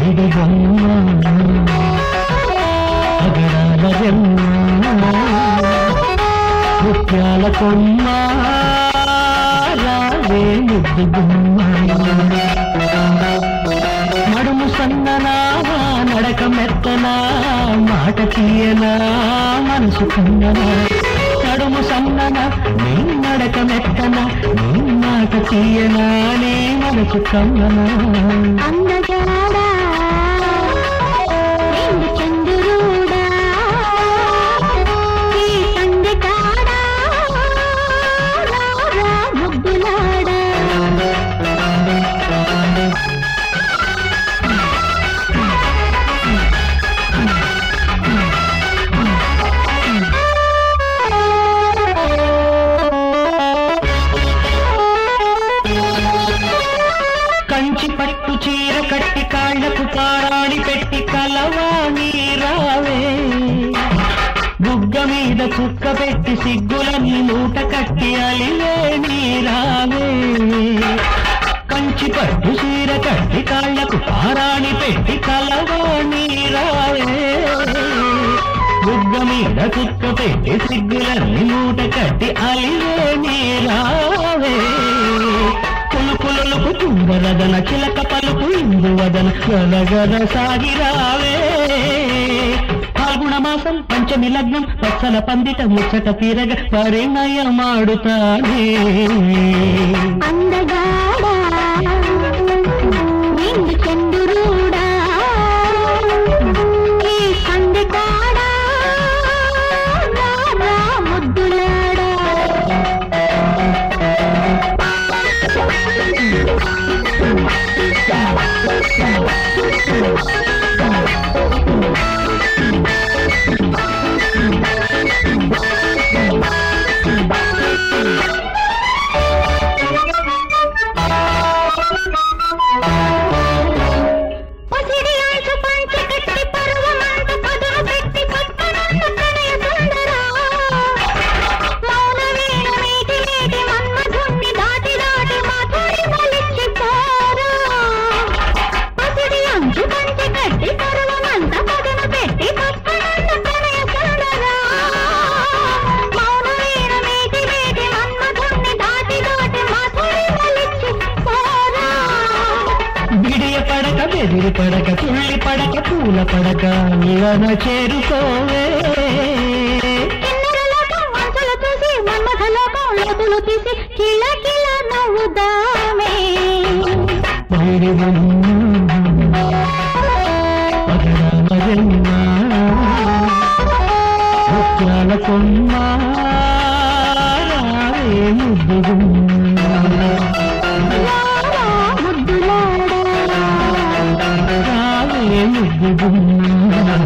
పైడి బొమ్మ పగడాల రెమ్మ ముత్యాల కొమ్మ రావే ముద్దు గుమ్మ నడుము సన్ననా నడక మెత్తనా మాట తీయనా మనసు కన్ననా నడుము సన్ననా నీ నడక మెత్తనా నీ మాట తీయనా నీ మనసు కన్ననా అందగాడా నిండు చంద్రుడా ఈ సందె కాడా రా రా ముద్దులాడా కంచి పట్టు చీర కట్టి కాళ్లకు పారాణి పెట్టి కలవా నీరావే బుగ్గ మీద చుక్క పెట్టి సిగ్గులన్నీ మూట కట్టి అలివే నీరావే కంచి పట్టు చీర కట్టి కాళ్లకు పారాణి పెట్టి కలవా నీరావే బుగ్గ మీద చుక్క పెట్టి సిగ్గులన్నీ మూట కట్టి అలివే నీరావే పులుపులకు తుంగరదన చిలక పలుకు ఇందువదన గలగల సాగిరావే ఫాల్గుణ మాసం పంచమి లగ్నం వత్సల పందిట ముచ్చట తీరగ పరిణయమాడుతానే అందగాడా నిండు చంద్రుడా ఈ సందె కాడా రా రా ముద్దులాడా పసిడి ఆంచు పంచె కట్టి పరువమంత పదును పెట్టి పట్టనంత ప్రణయ సుందరా మౌన వీణ మీటి మీటి మన్మధుణ్ణి దాటి దాటి మధురి మలిచి పోరా పసిడి అంచు పంచె కట్టి పరువమంత పదును పెట్టి పట్టనంత ప్రణయ సుందరా మౌన వీణ మీటి మీటి మన్మధుణ్ణి దాటి దాటి మధురి మలిచి పోరా బిడియ పడక బెదిరి పడక తుళ్ళి పడక పూల పడక ఇవన చేరుకోవే కిన్నెర లోకం మనసులో చూసి మన్మథ లోకం లోతులు తీసి కిల కిల నవ్వుదామే పైడి బొమ్మ పగడాల రెమ్మ ముత్యాల కొమ్మ రావే ముద్దు గుమ్మ రారా ముద్దులాడా రావే ముద్దు గుమ్మ